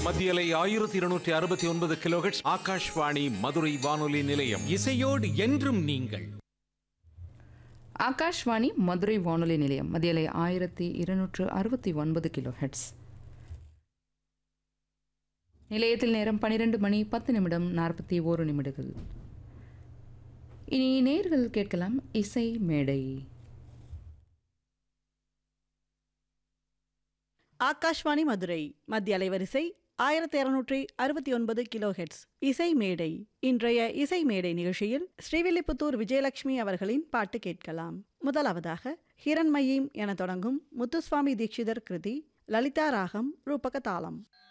மத்தியலை ஆயிரத்தி இருநூற்றி அறுபத்தி ஒன்பது கிலோஹெட்ஸ் ஆகாஷ்வாணி மதுரை வானொலி நிலையம் இசையோடு என்றும் நீங்கள் ஆகாஷ்வாணி மதுரை வானொலி நிலையம் மதியலை ஆயிரத்தி இருநூற்று அறுபத்தி ஒன்பது கிலோ ஹெட்ஸ் நிலையத்தில் நேரம் பன்னிரெண்டு மணி பத்து நிமிடம் நாற்பத்தி ஓரு நிமிடங்கள் இனி நேர்கள் கேட்கலாம் இசை மேடை ஆகாஷ்வாணி மதுரை மத்திய அலைவரிசை ஆயிரத்தி இருநூற்றி அறுபத்தி ஒன்பது கிலோ ஹெட்ஸ் இசை மேடை இன்றைய இசை மேடை நிகழ்ச்சியில் ஸ்ரீவில்லிபுத்தூர் விஜயலட்சுமி அவர்களின் பாட்டு கேட்கலாம் முதலாவதாக ஹிரண்மயீம் என தொடங்கும் முத்துசுவாமி தீட்சிதர் கிருதி லலிதா ராகம் ரூபக தாளம்